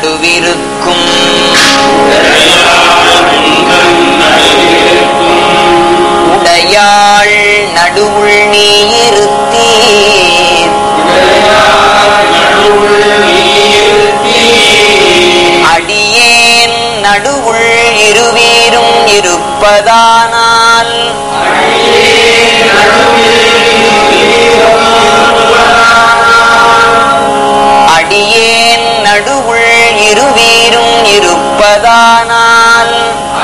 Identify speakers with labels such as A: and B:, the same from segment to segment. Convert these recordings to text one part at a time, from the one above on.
A: நடுவிருக்கும் உடையாள் நடுவுள் நீ இருத்தீர் அடியேன் நடுவுள் இருவீரும் இருப்பதானால் அடியேன் நடுவுள் இருவீரும் இருப்பதானால்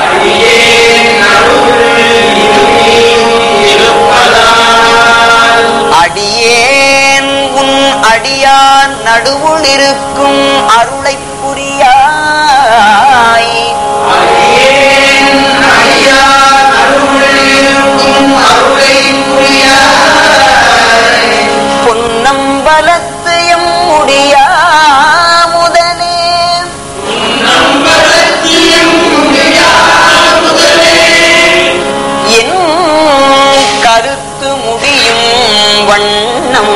A: அடியேன் உன் அடியான் நடுவுள் இருக்கும் அருளைப் புரியாய் பொன்னம்பலத்தையும் முடியா முதலே என் கருத்து முடியும் வண்ணம்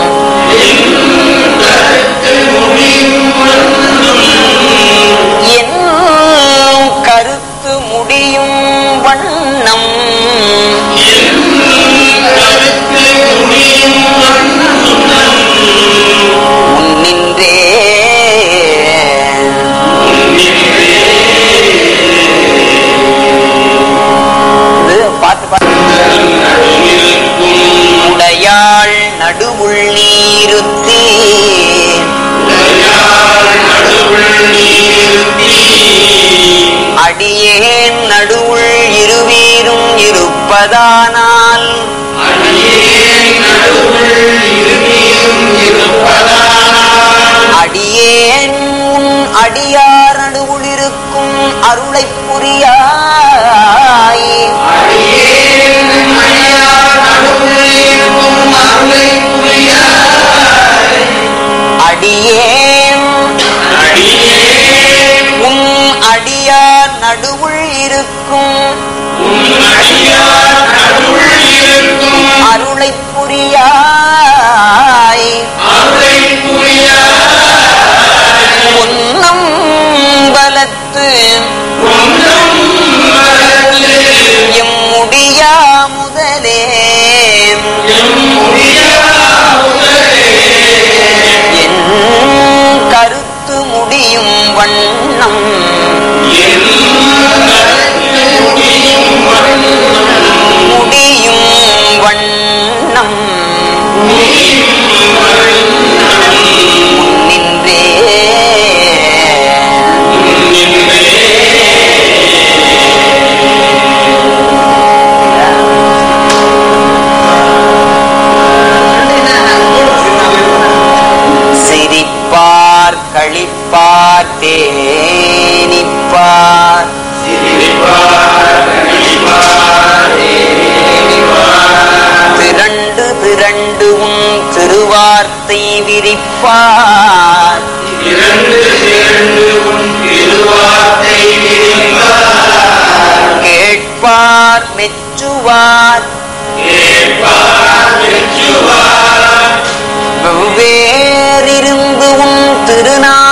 A: என் கருத்து முடியும் வண்ணம் முன்னின்றே இது பார்த்து பார்த்து உடையாள் நடுவுள் நீருத்தி அடியேன் நடுவுள் இருவீரும் இருப்பதானால் அடியேன் உன் அடியார் நடுவுள் இருக்கும் அருளைப் புரியாய் அடியேன் உன் அடியார் நடுவுள் இருக்கும் அருளைப் புரியாய் பொன்னம் பலத்து எம் முடியா முதலே என் கருத்து முடியும் வண்ணம் முடியும் வண்ணம் முன்னின்றே சிரிப்பார் களிப்பார் தேனிப்பார் திரண்டு திரண்டு உன் திருவார்த்தை விரிப்பார் கேட்பார் மெச்சுவார் வெவ்வேறிருந்து உன் திருநாம